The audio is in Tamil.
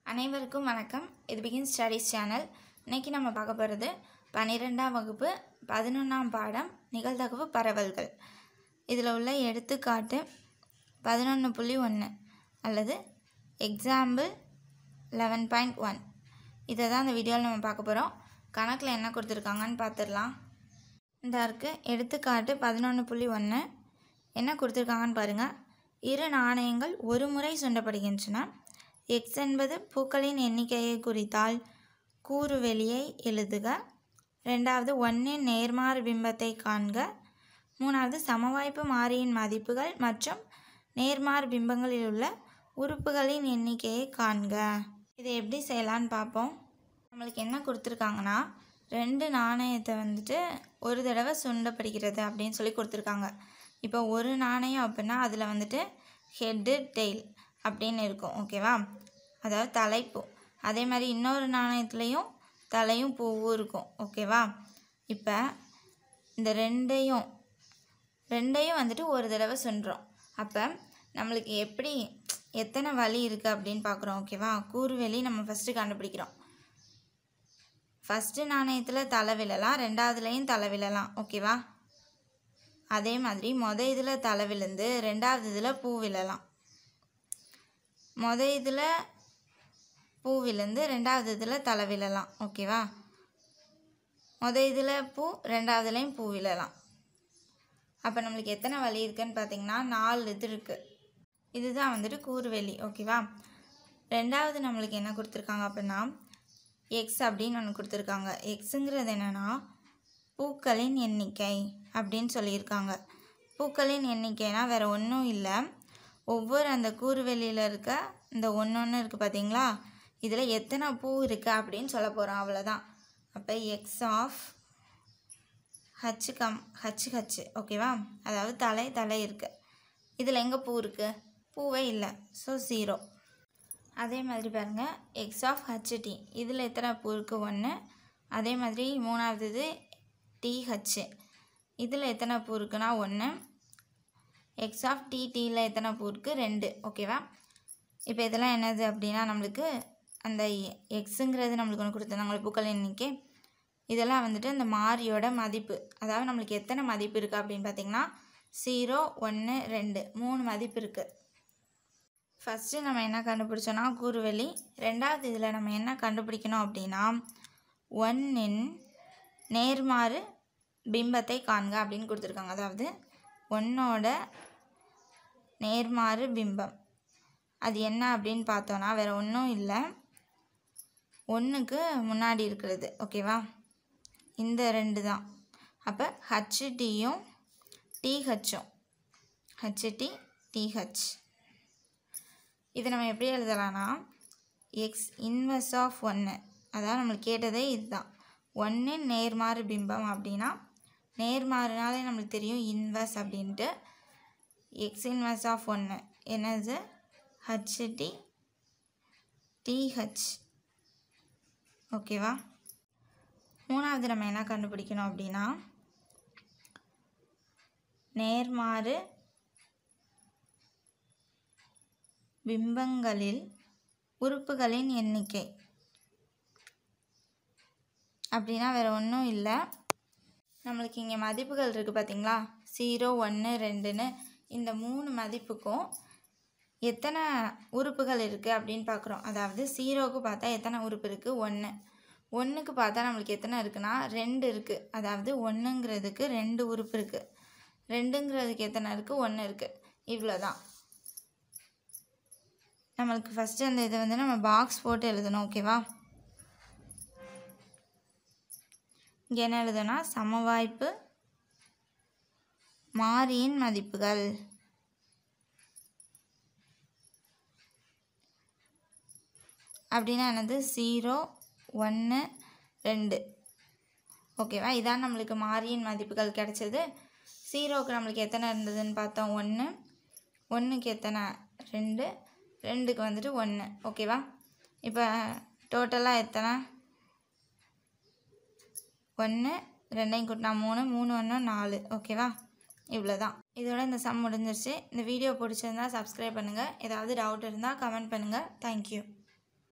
அனைவருக்கும் வணக்கம் இது பிகின் ஸ்டடீஸ் சேனல் இன்னைக்கு நம்ம பார்க்க போகிறது பன்னிரெண்டாம் வகுப்பு பதினொன்றாம் பாடம் நிகழ்தகவு பரவல்கள் இதில் உள்ள எடுத்துக்காட்டு பதினொன்று புள்ளி ஒன்று அல்லது எக்ஸாம்பிள் லெவன் பாயிண்ட் ஒன் இதை தான் இந்த வீடியோவில் நம்ம பார்க்க போகிறோம் கணக்கில் என்ன கொடுத்துருக்காங்கன்னு பார்த்துடலாம் இந்த இருக்கு எடுத்துக்காட்டு பதினொன்று புள்ளி ஒன்று என்ன கொடுத்துருக்காங்கன்னு பாருங்கள் இரு நாணயங்கள் ஒரு முறை சுண்டப்படுகின்றன எக்ஸ் என்பது பூக்களின் எண்ணிக்கையை குறித்தால் கூறு வெளியை எழுதுக ரெண்டாவது ஒன்றின் நேர்மாறு பிம்பத்தை காண்க மூணாவது சமவாய்ப்பு மாறியின் மதிப்புகள் மற்றும் நேர்மாறு பிம்பங்களில் உள்ள உறுப்புகளின் எண்ணிக்கையை காண்க இதை எப்படி செய்யலான்னு பார்ப்போம் நம்மளுக்கு என்ன கொடுத்துருக்காங்கன்னா ரெண்டு நாணயத்தை வந்துட்டு ஒரு தடவை சுண்டப்படுகிறது அப்படின்னு சொல்லி கொடுத்துருக்காங்க இப்போ ஒரு நாணயம் அப்படின்னா அதில் வந்துட்டு ஹெட்டு டெய்ல் அப்படின்னு இருக்கும் ஓகேவா அதாவது தலைப்பூ அதே மாதிரி இன்னொரு நாணயத்துலேயும் தலையும் பூவும் இருக்கும் ஓகேவா இப்போ இந்த ரெண்டையும் ரெண்டையும் வந்துட்டு ஒரு தடவை சுண்டுறோம் அப்போ நம்மளுக்கு எப்படி எத்தனை வழி இருக்குது அப்படின்னு பார்க்குறோம் ஓகேவா கூறுவெளி நம்ம ஃபஸ்ட்டு கண்டுபிடிக்கிறோம் ஃபஸ்ட்டு நாணயத்தில் தலை விழலாம் ரெண்டாவதுலேயும் தலை விழலாம் ஓகேவா அதே மாதிரி மொத இதில் தலை விழுந்து ரெண்டாவது இதில் பூ விழலாம் மொத இதில் பூ விழுந்து ரெண்டாவது இதில் தலை விழலாம் ஓகேவா மொத இதில் பூ ரெண்டாவதுலேயும் பூ விழலாம் அப்போ நம்மளுக்கு எத்தனை வழி இருக்குன்னு பார்த்தீங்கன்னா நாலு இது இருக்குது இதுதான் வந்துட்டு கூறுவெளி ஓகேவா ரெண்டாவது நம்மளுக்கு என்ன கொடுத்துருக்காங்க அப்படின்னா எக்ஸ் அப்படின்னு ஒன்று கொடுத்துருக்காங்க எக்ஸுங்கிறது என்னென்னா பூக்களின் எண்ணிக்கை அப்படின்னு சொல்லியிருக்காங்க பூக்களின் எண்ணிக்கைனா வேறு ஒன்றும் இல்லை ஒவ்வொரு அந்த கூறுவெளியில் இருக்க இந்த ஒன்று ஒன்று இருக்குது பார்த்தீங்களா இதில் எத்தனை பூ இருக்குது அப்படின்னு சொல்ல போகிறோம் அவ்வளோதான் அப்போ எக்ஸ் ஆஃப் ஹச்சு கம் ஹச்சு ஹச்சு ஓகேவா அதாவது தலை தலை இருக்குது இதில் எங்கே பூ இருக்குது பூவே இல்லை ஸோ ஜீரோ அதே மாதிரி பாருங்கள் எக்ஸ் ஆஃப் ஹச்டி இதில் எத்தனை பூ இருக்குது ஒன்று அதே மாதிரி மூணாவது இது டிஹெச் இதில் எத்தனை பூ இருக்குன்னா ஒன்று எக்ஸ் ஆஃப் டிடியில் எத்தனை பூ இருக்குது ரெண்டு ஓகேவா இப்போ இதெல்லாம் என்னது அப்படின்னா நம்மளுக்கு அந்த எக்ஸுங்கிறது நம்மளுக்கு ஒன்று கொடுத்துருந்தாங்க பூக்கள் எண்ணிக்கை இதெல்லாம் வந்துட்டு அந்த மாறியோட மதிப்பு அதாவது நம்மளுக்கு எத்தனை மதிப்பு இருக்குது அப்படின்னு பார்த்தீங்கன்னா ஜீரோ ஒன்று ரெண்டு மூணு மதிப்பு இருக்குது ஃபஸ்ட்டு நம்ம என்ன கண்டுபிடிச்சோன்னா கூறுவெளி ரெண்டாவது இதில் நம்ம என்ன கண்டுபிடிக்கணும் அப்படின்னா ஒன்னின் நேர்மாறு பிம்பத்தை காண்க அப்படின்னு கொடுத்துருக்காங்க அதாவது ஒன்னோட நேர்மாறு பிம்பம் அது என்ன அப்படின்னு பார்த்தோன்னா வேறு ஒன்றும் இல்லை ஒன்றுக்கு முன்னாடி இருக்கிறது ஓகேவா இந்த ரெண்டு தான் அப்போ ஹச்டியும் டிஹெச்சும் ஹச்டி டிஹெச் இதை நம்ம எப்படி எழுதலாம்னா எக்ஸ் இன்வெர்ஸ் ஆஃப் ஒன்று அதாவது நம்மளுக்கு கேட்டதே இதுதான் ஒன்று நேர்மாறு பிம்பம் அப்படின்னா நேர்மாறுனாலே நம்மளுக்கு தெரியும் இன்வெர்ஸ் அப்படின்ட்டு எக்ஸ் இன்வெர்ஸ் ஆஃப் ஒன்று என்னது ஹச்டி டிஹெச் ஓகேவா மூணாவது நம்ம என்ன கண்டுபிடிக்கணும் அப்படின்னா நேர்மாறு பிம்பங்களில் உறுப்புகளின் எண்ணிக்கை அப்படின்னா வேறு ஒன்றும் இல்லை நம்மளுக்கு இங்கே மதிப்புகள் இருக்குது பார்த்தீங்களா ஜீரோ ஒன்று ரெண்டுன்னு இந்த மூணு மதிப்புக்கும் எத்தனை உறுப்புகள் இருக்குது அப்படின்னு பார்க்குறோம் அதாவது ஜீரோவுக்கு பார்த்தா எத்தனை உறுப்பு இருக்குது ஒன்று ஒன்றுக்கு பார்த்தா நம்மளுக்கு எத்தனை இருக்குன்னா ரெண்டு இருக்குது அதாவது ஒன்றுங்கிறதுக்கு ரெண்டு உறுப்பு இருக்குது ரெண்டுங்கிறதுக்கு எத்தனை இருக்குது ஒன்று இருக்குது இவ்வளோ தான் நம்மளுக்கு ஃபஸ்ட்டு அந்த இதை வந்து நம்ம பாக்ஸ் போட்டு எழுதணும் ஓகேவா இங்கே என்ன எழுதுனா சமவாய்ப்பு மாறியின் மதிப்புகள் அப்படின்னா என்னது ஜீரோ ஒன்று ரெண்டு ஓகேவா இதான் நம்மளுக்கு மாறியின் மதிப்புகள் கிடச்சது ஜீரோவுக்கு நம்மளுக்கு எத்தனை இருந்ததுன்னு பார்த்தோம் ஒன்று ஒன்றுக்கு எத்தனை ரெண்டு ரெண்டுக்கு வந்துட்டு ஒன்று ஓகேவா இப்போ டோட்டலாக எத்தனை ஒன்று ரெண்டையும் கூட்டினா மூணு மூணு ஒன்று நாலு ஓகேவா இவ்வளோ தான் இதோட இந்த சம் முடிஞ்சிருச்சு இந்த வீடியோ பிடிச்சிருந்தா சப்ஸ்கிரைப் பண்ணுங்கள் ஏதாவது டவுட் இருந்தால் கமெண்ட் பண்ணுங்கள் தேங்க்யூ